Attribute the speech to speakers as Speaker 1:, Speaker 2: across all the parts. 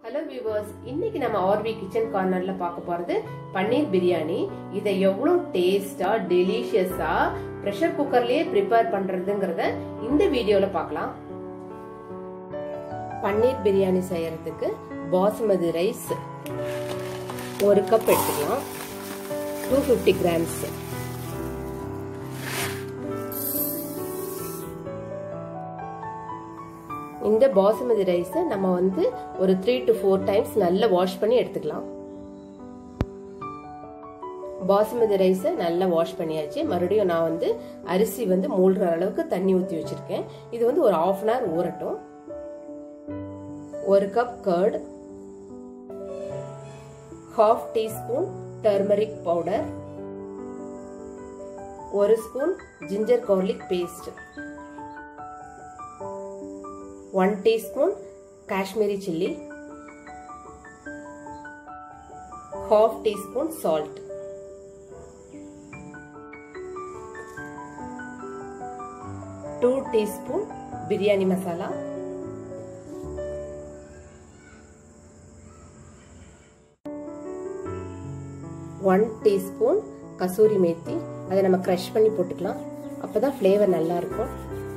Speaker 1: hello viewers இன்னைக்கு நம்ம RV kitchen கார்னர்ல பார்க்க போறது பன்னீர் பிரியாணி இதை எவ்வளவு டேஸ்டா டெலிஷியஸா ப்ரெஷர் குக்கர்லயே ப்ரிப்பேர் பண்றதுங்கிறத இந்த வீடியோல பார்க்கலாம் பன்னீர் பிரியாணி செய்யறதுக்கு பாசுமதி ரைஸ் ஒரு கப் எடுத்துக்கலாம் டூ ஃபிஃப்டி கிராம்ஸ் இந்த பாசுமதி ரைஸை நம்ம வந்து ஒரு த்ரீ டு ஃபோர் டைம்ஸ் நல்லா வாஷ் பண்ணி எடுத்துக்கலாம் பாசுமதி ரைஸை நல்லா வாஷ் பண்ணியாச்சு மறுபடியும் நான் வந்து அரிசி வந்து மூழ்கிற அளவுக்கு தண்ணி ஊற்றி வச்சிருக்கேன் இது வந்து ஒரு ஆஃப் அன் ஹவர் ஊறட்டும் ஒரு cup curd half teaspoon turmeric powder ஒரு spoon ginger garlic paste one teaspoon Kashmiri chilli half teaspoon salt two teaspoon biryani masala one teaspoon kasuri methi அதை நம்ம க்ரஷ் பண்ணி போட்டுக்கலாம் அப்போதான் ஃப்ளேவர் நல்லா இருக்கும்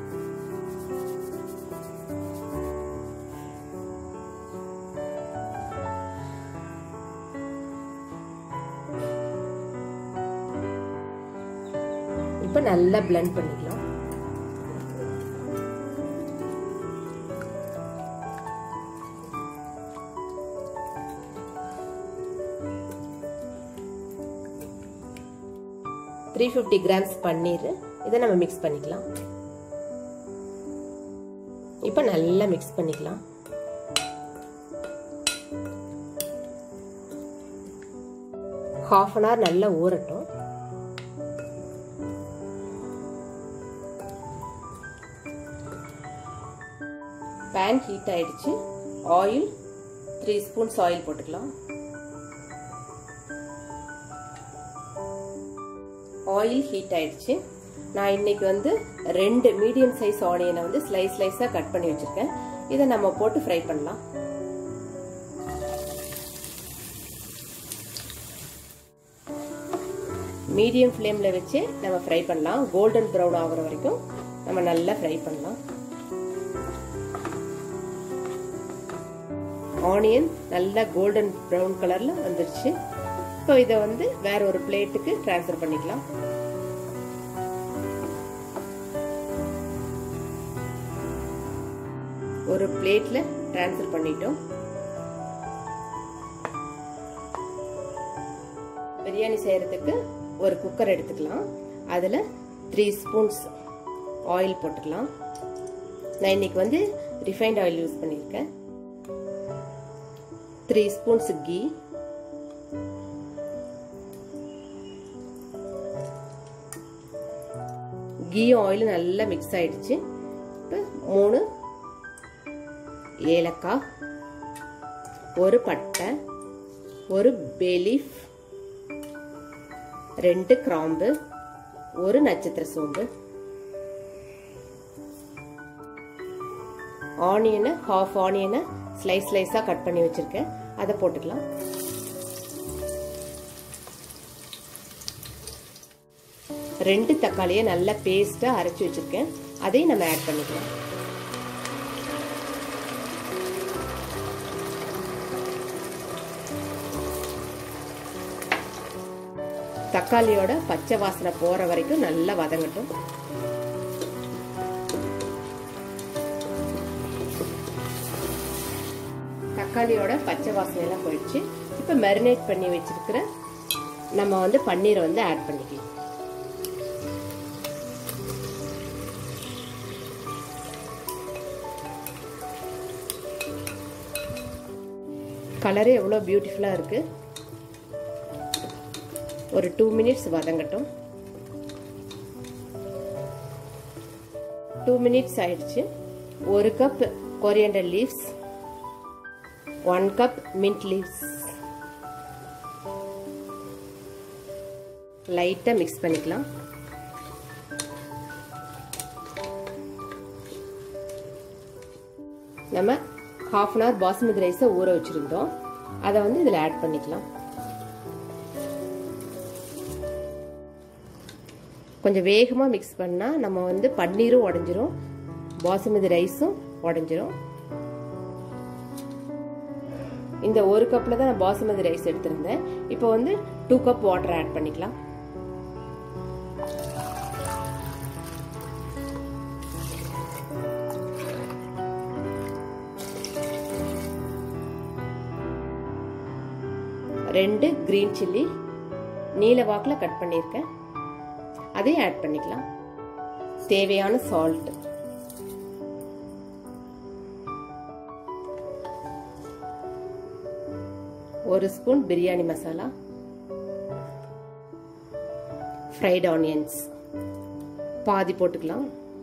Speaker 1: இப்போ நல்லா பிளெண்ட் பண்ணிக்கலாம் த்ரீ ஃபிஃப்டி கிராம்ஸ் பன்னீர் இதை நம்ம மிக்ஸ் பண்ணிக்கலாம் இப்போ நல்லா மிக்ஸ் பண்ணிக்கலாம் ஹாஃப் அன் ஹவர் நல்லா ஊறட்டும் பேன் ஹீட் ஆயிடுச்சு ஆயில் த்ரீ ஸ்பூன்ஸ் ஆயில் போட்டுக்கலாம் ஆயில் ஹீட் ஆயிடுச்சு நான் இன்னைக்கு வந்து ரெண்டு மீடியம் சைஸ் ஆனியனை வந்து ஸ்லைஸ் ஸ்லைஸாக கட் பண்ணி வச்சிருக்கேன் இதை நம்ம போட்டு ஃப்ரை பண்ணலாம் மீடியம் ஃப்ளேமில் வச்சு நம்ம ஃப்ரை பண்ணலாம் கோல்டன் ப்ரௌன் ஆகிற வரைக்கும் நம்ம நல்லா ஃப்ரை பண்ணலாம் ஆனியன் நல்லா கோல்டன் ப்ரௌன் கலரில் வந்துருச்சு இப்போ இதை வந்து வேற ஒரு பிளேட்டுக்கு டிரான்ஸ்ஃபர் பண்ணிக்கலாம் ஒரு பிளேட்ல டிரான்ஸ்ஃபர் பண்ணிட்டோம் பிரியாணி செய்யறதுக்கு ஒரு குக்கர் எடுத்துக்கலாம் அதில் த்ரீ ஸ்பூன்ஸ் ஆயில் போட்டுக்கலாம் நான் இன்னைக்கு வந்து ரிஃபைண்ட் ஆயில் யூஸ் பண்ணியிருக்கேன் த்ரீ ஸ்பூன்ஸ் கீ கீயும் ஆயிலும் நல்லா மிக்ஸ் ஆயிடுச்சு இப்போ மூணு ஏலக்காய் ஒரு பட்டை ஒரு பேலீஃப் ரெண்டு கிராம்பு ஒரு நட்சத்திர சோம்பு ஆனியனை ஹாஃப் ஆனியனை ஸ்லைஸ் ஸ்லைஸாக கட் பண்ணி வச்சிருக்கேன் அதை போட்டுக்கலாம் ரெண்டு தக்காளியை நல்லா பேஸ்ட்டாக அரைச்சி வச்சுருக்கேன் அதையும் நம்ம ஆட் பண்ணிக்கலாம் தக்காளியோட பச்சை வாசனை போகிற வரைக்கும் நல்லா வதங்கட்டும் தக்காளியோட பச்சை வாசனையெல்லாம் போயிடுச்சு இப்போ மெரினேட் பண்ணி வச்சிருக்கிற நம்ம வந்து பன்னீரை வந்து ஆட் பண்ணிக்கலாம் கலரே எவ்வளோ பியூட்டிஃபுல்லாக இருக்குது ஒரு டூ மினிட்ஸ் வதங்கட்டும் டூ மினிட்ஸ் ஆயிடுச்சு ஒரு cup coriander leaves one cup mint leaves லைட்டாக மிக்ஸ் பண்ணிக்கலாம் நம்ம ஹாஃப் அன் ஹவர் பாஸ்மதி ரைஸை ஊற வச்சுருந்தோம் அதை வந்து இதில் ஆட் பண்ணிக்கலாம் கொஞ்சம் வேகமாக மிக்ஸ் பண்ணால் நம்ம வந்து பன்னீரும் உடஞ்சிரும் பாசுமதி ரைஸும் உடஞ்சிரும் இந்த ஒரு கப்பில் தான் நான் பாசுமதி ரைஸ் எடுத்திருந்தேன் இப்போ வந்து டூ கப் வாட்டர் ஆட் பண்ணிக்கலாம் ரெண்டு கிரீன் சில்லி நீல வாக்கில் கட் பண்ணியிருக்கேன் அதையும் ஆட் பண்ணிக்கலாம் தேவையான சால்ட் ஒரு spoon biryani masala fried onions பாதி போட்டுக்கலாம்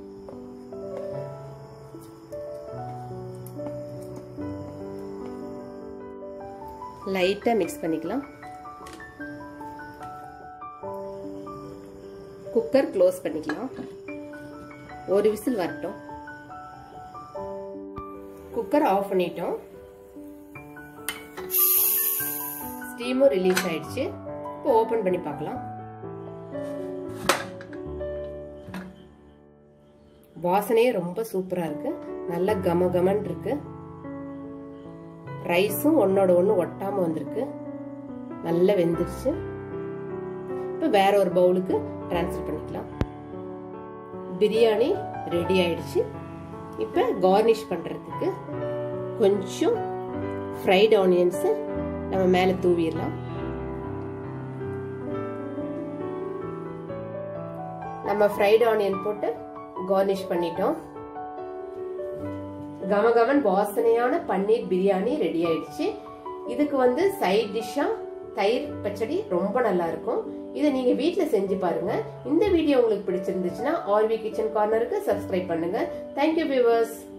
Speaker 1: லைட்டாக மிக்ஸ் பண்ணிக்கலாம் குக்கர் க்ளோஸ் பண்ணிக்கலாம் ஒரு விசில் வரட்டும் குக்கர் ஆஃப் பண்ணிட்டோம் ஸ்டீமும் ரிலீஸ் ஆயிடுச்சு இப்போ ஓபன் பண்ணி பார்க்கலாம் வாசனையே ரொம்ப சூப்பரா இருக்கு நல்ல கம கமன் இருக்கு ரைஸும் ஒன்னோட ஒன்று ஒட்டாம வந்திருக்கு நல்லா வெந்துருச்சு இப்போ வேற ஒரு பவுலுக்கு டிரான்ஸ்ஃபர் பண்ணிக்கலாம் பிரியாணி ரெடி ஆயிடுச்சு இப்போ கார்னிஷ் பண்ணுறதுக்கு கொஞ்சம் ஃப்ரைட் ஆனியன்ஸு நம்ம மேலே தூவிடலாம் நம்ம ஃப்ரைட் ஆனியன் போட்டு கார்னிஷ் பண்ணிட்டோம் கமகமன் வாசனையான பன்னீர் பிரியாணி ரெடி ஆயிடுச்சு இதுக்கு வந்து சைட் டிஷ்ஷா தயிர் பச்சடி ரொம்ப நல்லா இருக்கும் இதை நீங்க வீட்ல செஞ்சு பாருங்க இந்த வீடியோ உங்களுக்கு பிடிச்சிருந்துச்சுன்னா ஆர்வி கிச்சன் கார்னருக்கு சப்ஸ்கிரைப் பண்ணுங்க தேங்க்யூ வியூவர்ஸ்